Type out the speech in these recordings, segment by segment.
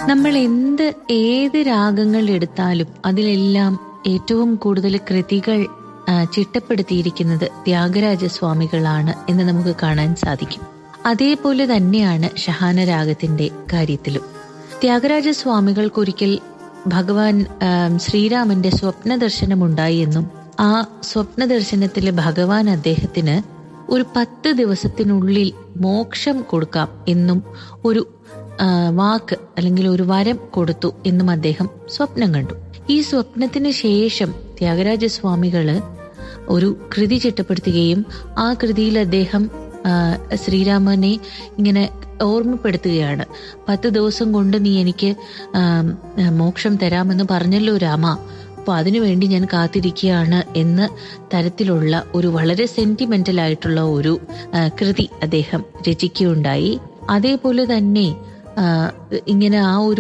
നമ്മൾ എന്ത് ഏത് രാഗങ്ങൾ എടുത്താലും അതിലെല്ലാം ഏറ്റവും കൂടുതൽ കൃതികൾ ആ, ചിട്ടപ്പെടുത്തിയിരിക്കുന്നത് ത്യാഗരാജ സ്വാമികളാണ് എന്ന് നമുക്ക് കാണാൻ സാധിക്കും അതേപോലെ തന്നെയാണ് ഷഹാന രാഗത്തിന്റെ കാര്യത്തിലും ത്യാഗരാജ സ്വാമികൾക്കൊരിക്കൽ ഭഗവാൻ ആ, ശ്രീരാമന്റെ സ്വപ്ന ദർശനമുണ്ടായി എന്നും ആ സ്വപ്ന ദർശനത്തിൽ ഭഗവാൻ അദ്ദേഹത്തിന് ഒരു പത്ത് ദിവസത്തിനുള്ളിൽ മോക്ഷം കൊടുക്കാം എന്നും ഒരു ആ, വാക്ക് അല്ലെങ്കിൽ ഒരു വരം കൊടുത്തു എന്നും അദ്ദേഹം സ്വപ്നം കണ്ടു ഈ സ്വപ്നത്തിന് ശേഷം ത്യാഗരാജ സ്വാമികള് ഒരു കൃതി ചിട്ടപ്പെടുത്തുകയും ആ കൃതിയിൽ അദ്ദേഹം ആ, ശ്രീരാമനെ ഇങ്ങനെ ഓർമ്മപ്പെടുത്തുകയാണ് പത്ത് ദിവസം കൊണ്ട് നീ എനിക്ക് ആ, മോക്ഷം തരാമെന്ന് പറഞ്ഞല്ലോ രാമ അപ്പൊ അതിനുവേണ്ടി ഞാൻ കാത്തിരിക്കുകയാണ് എന്ന തരത്തിലുള്ള ഒരു വളരെ സെന്റിമെന്റൽ ആയിട്ടുള്ള ഒരു ആ, കൃതി അദ്ദേഹം രചിക്കുകയുണ്ടായി അതേപോലെ തന്നെ ആ, ഇങ്ങനെ ആ ഒരു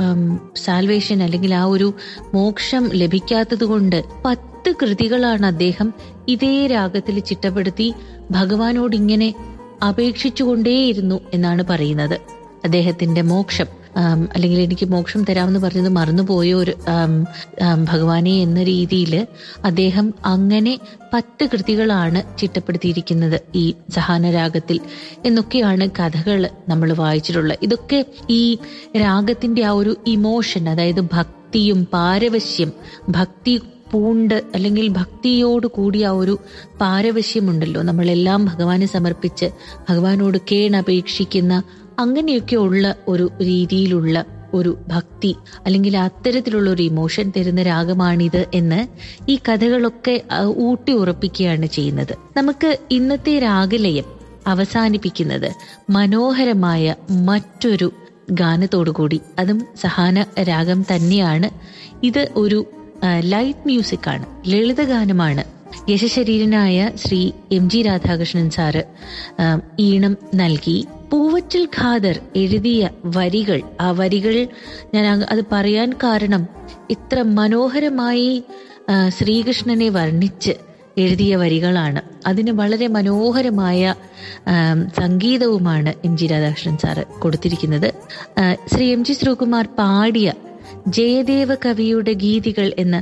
സാൽവേഷൻ അല്ലെങ്കിൽ ആ ഒരു മോക്ഷം ലഭിക്കാത്തത് കൊണ്ട് പത്ത് കൃതികളാണ് അദ്ദേഹം ഇതേ രാഗത്തിൽ ചിട്ടപ്പെടുത്തി ഭഗവാനോട് ഇങ്ങനെ അപേക്ഷിച്ചുകൊണ്ടേയിരുന്നു എന്നാണ് പറയുന്നത് അദ്ദേഹത്തിന്റെ മോക്ഷം ആം, അല്ലെങ്കിൽ എനിക്ക് മോക്ഷം തരാമെന്ന് പറഞ്ഞത് മറന്നുപോയ ഒരു ആം, ആം, ഭഗവാനെ എന്ന രീതിയിൽ അദ്ദേഹം അങ്ങനെ പത്ത് കൃതികളാണ് ചിട്ടപ്പെടുത്തിയിരിക്കുന്നത് ഈ സഹാന രാഗത്തിൽ എന്നൊക്കെയാണ് കഥകൾ നമ്മൾ വായിച്ചിട്ടുള്ളത് ഇതൊക്കെ ഈ രാഗത്തിന്റെ ആ ഒരു ഇമോഷൻ അതായത് ഭക്തിയും പാരവശ്യം ഭക്തി പൂണ്ട് അല്ലെങ്കിൽ ഭക്തിയോട് കൂടിയ ആ ഒരു പാരവശ്യമുണ്ടല്ലോ നമ്മളെല്ലാം ഭഗവാനെ സമർപ്പിച്ച് ഭഗവാനോട് കേണപേക്ഷിക്കുന്ന അങ്ങനെയൊക്കെ ഉള്ള ഒരു രീതിയിലുള്ള ഒരു ഭക്തി അല്ലെങ്കിൽ അത്തരത്തിലുള്ള ഒരു ഇമോഷൻ തരുന്ന രാഗമാണിത് എന്ന് ഈ കഥകളൊക്കെ ആ, ഊട്ടി ഉറപ്പിക്കുകയാണ് ചെയ്യുന്നത് നമുക്ക് ഇന്നത്തെ രാഗലയം അവസാനിപ്പിക്കുന്നത് മനോഹരമായ മറ്റൊരു ഗാനത്തോടുകൂടി അതും സഹാന രാഗം തന്നെയാണ് ഇത് ഒരു ആ, ലൈറ്റ് മ്യൂസിക് ആണ് ലളിതഗാനമാണ് യശശരീരനായ Shri M G Radhakrishnan sir ആ, ഈണം നൽകി പൂവച്ചൽ ഖാദർ എഴുതിയ വരികൾ ആ വരികൾ ഞാൻ അ- അത് പറയാൻ കാരണം ഇത്ര മനോഹരമായി ആ, ശ്രീകൃഷ്ണനെ വർണ്ണിച്ച് എഴുതിയ വരികളാണ് അതിന് വളരെ മനോഹരമായ ആ, സംഗീതവുമാണ് എം ജി രാധാകൃഷ്ണൻ സാറ് കൊടുത്തിരിക്കുന്നത് ആ, ശ്രീ എം ജി ശ്രീകുമാർ പാടിയ ജയദേവ കവിയുടെ ഗീതികൾ എന്ന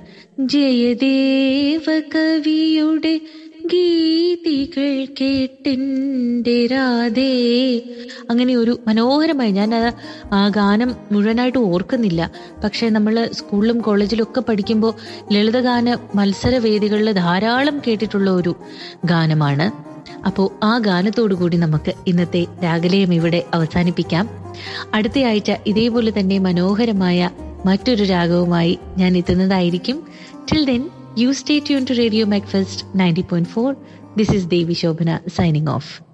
ജയദേവ കവിയുടെ ഗീതികൾ കേട്ടിൻ്റെ രാധേ അങ്ങനെ ഒരു മനോഹരമായി ഞാൻ ആ- ആ ഗാനം മുഴുവനായിട്ട് ഓർക്കുന്നില്ല പക്ഷെ നമ്മൾ സ്കൂളിലും കോളേജിലും ഒക്കെ പഠിക്കുമ്പോൾ ലളിതഗാന മത്സരവേദികളിൽ ധാരാളം കേട്ടിട്ടുള്ള ഒരു ഗാനമാണ് അപ്പോൾ ആ ഗാനത്തോടു കൂടി നമുക്ക് ഇന്നത്തെ രാഗലയം ഇവിടെ അവസാനിപ്പിക്കാം അടുത്ത ആഴ്ച ഇതേപോലെ തന്നെ മനോഹരമായ മറ്റൊരു രാഗവുമായി ഞാൻ എത്തുന്നതായിരിക്കും till then you stay tune to radio Macfast ninety point four this is Devi Shobhana signing of